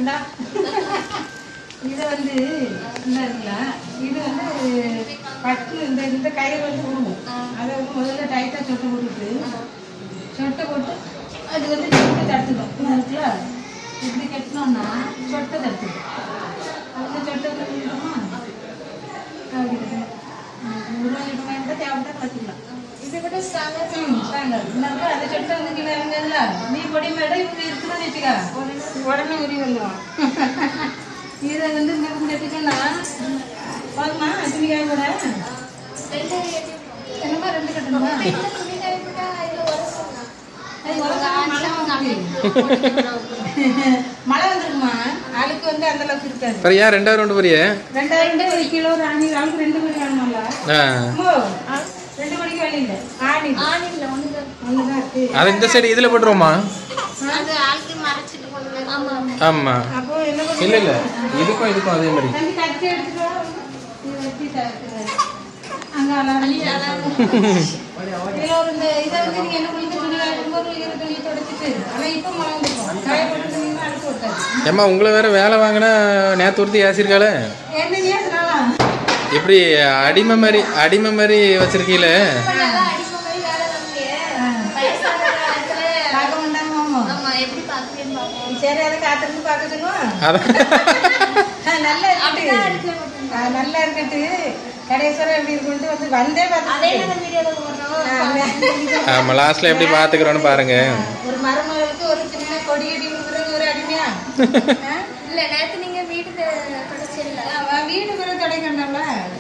இந்தா. இது வந்து இந்த இருக்குல்ல இது வந்து ஃபஸ்ட்டு இந்த இந்த கயிறு வந்து விடுவோம் அதை வந்து முதல்ல டைட்டாக சொட்டை போட்டுட்டு சொட்டை போட்டு அது வந்து சொட்டை தடுத்துடும் இது இருக்குல்ல இப்படி கட்டினோம்னா சொட்டை தடுத்துடும் அந்த சொட்டை வந்து விட்டுட்டோமா அப்படி கட்டணும். உருவாக்கிட்டு வேண்டாம் தேவைப்பட்டா கட்டிக்கலாம் இது கூட ஸ்ட்ராங்கா ம், தாங்க. இன்னொரு அந்த சொட்டை வந்து கீழே இறங்குதுல்ல, நீ பொடி மேடம் இவங்க இருக்கணும்னு வச்சுக்க உடனே உரி வந்துடும் இதை வந்து இந்த பக்கம் கட்டிக்கன்னா போதுமா துணிக்காய கூட ரெண்டு என்னமா ரெண்டு கட்டணுமா இந்த துணி காய போட்டா இதுல உரசலாம். அது உரசலாம், மழை வந்துருக்கு. மழை வந்துருக்குமா ஆளுக்கு வந்து அந்த அளவுக்கு இருக்காது அப்புறம் ஏன் ரெண்டாயிரம் ரெண்டு போறிய ரெண்டாயிரம் ஒரு கிலோ ஒரு ஆணி ஆளுக்கு ரெண்டு மணி வேணுமால ஆ அம்மோ, ரெண்டு மணிக்கு வேலை இல்லை ஆணி ஆணில்ல ஒண்ணுதான். ஒண்ணுதான் இருக்கு அது இந்த சைடு இதில் போட்டுருவோமா அது ஆளுக்கு மறைச்சிட்டு போடுவேன். ஆமா ஆமாம் அப்போ என்ன பண்ணுங்க? இல்லை இல்லை இதுக்கும் இதுக்கும் அதே மாதிரி தம்பி கட்டி எடுத்துட்டு வா. இது வச்சு தரத்துக்கு. அங்க அலாரம் இதுல ஒரு இந்த இதை வந்து நீங்க என்ன பண்ணுங்க துணி காய்க்கும்போது ஈர துணியை தொடச்சிட்டு ஆனா இப்ப மழை வந்துருக்கும் காய போட்டுருந்தீங்கன்னா அழுக்கு விட்டாது ஏம்மா உங்களை வேற வேலை வாங்கினா நேற்று ஒருத்தி ஏசிருக்காளே என்ன நீ அதனால எப்படி அடிமை மாதிரி அடிமை மாதிரி வச்சிருக்கீல இப்ப நல்லா அடிமை மாதிரி வேலை வாங்கலையே. வயசான காலத்துல பார்க்க மாட்டாங்க மாமா ஆமா எப்படி பாக்குறேன்னு பாப்போம் சரி அதை காத்திருந்து பார்க்க சொல்லுவோம் அதான் நல்லா இருக்கட்டு ஆ, நல்லா இருக்கட்டு கடைசிவரம் எப்படி இருக்குன்ட்டு வந்து வந்தே அதே பார்த்து நம்ம வீடியோல போடுறோம் ஆமாம் லாஸ்ட்டில் எப்படி பார்த்துக்கிறோன்னு பாருங்க ஒரு மருமகளுக்கு ஒரு சின்ன கொடி கட்டி கொடுக்குறது ஒரு அடிமையா ஆ? இல்ல நேத்து நீங்க வீட்டுக்கு கிடைச்சிடல அவன் வீடு கூட தொடை கண்டவள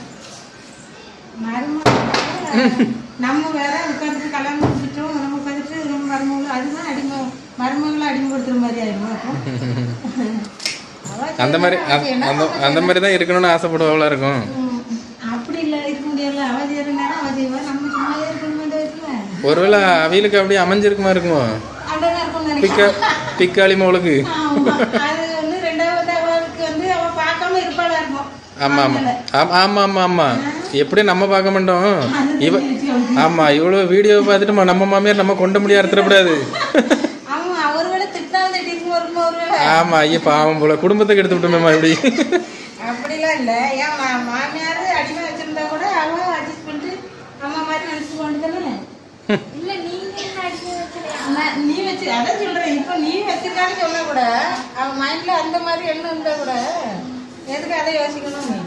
மருமகள் நம்ம வேற உட்காந்து கல்யாணம் முடிச்சிட்டோம் நம்ம உட்காந்துட்டு நம்ம மருமகள் அதுதான் அடிமை மருமகளை அடிமைப்படுத்துற மாதிரி ஆயிடும் அப்போ அவ அந்த மாதிரி செய்யறா, அந்த- என்ன அந்த அந்த மாதிரி தான் இருக்கணும்னு ஆசைப்படுவாங்களா இருக்கும் ம், அப்படி இல்லை இருக்க முடியல அவ செய்யற நேரம் அவ செய்வா நம்ம சும்மாவே இருக்கணும் இந்த வயசுல ஒருவேளை அவியலுக்கு அப்படியே அமைஞ்சிருக்குமா இருக்குமோ அப்படிதான் இருக்கும் பிக்க பிக்காளி மோளுக்கு ஆமா அது வந்து ரெண்டாவது அவளுக்கு வந்து அவ பார்க்காம இருப்பாளா இருக்கும் ஆமாம் ஆமாம் ஆமாம் ஆமாம் ஆமாம் ஆமாம் எப்படி நம்ம பார்க்க மாட்டோம் இவ ஆமாம் இவ்வளோ வீடியோ பார்த்துட்டு ம- நம்ம மாமியார் நம்ம கொண்ட முடியாது அறுத்துடக்கூடாது ஆமா அவர் விட திட்டாவது திட்டிக்கு வரும்போது ஒருவேளை ஆமாம் ஐயா பாவம் போல குடும்பத்துக்கு எடுத்து விட்டோமேம்மா இப்படி அப்படிலாம் இல்ல ஏன் மா- மாமியார் அடிமை வச்சிருந்தா கூட அவ அட்ஜஸ்ட் பண்ணிட்டு அம்மா மாதிரி நினைச்சு கொண்டு தானே இல்ல நீங்க என்ன அடிமை வச்சிருக்கீங்க நான் நீ வச்சு அதான் சொல்றேன் இப்போ நீ வச்சிருக்கான்னு சொன்னா கூட அவன் மைண்ட்ல அந்த மாதிரி எண்ணம் இருந்தா கூட எதுக்கு அதை யோசிக்கணும் நீ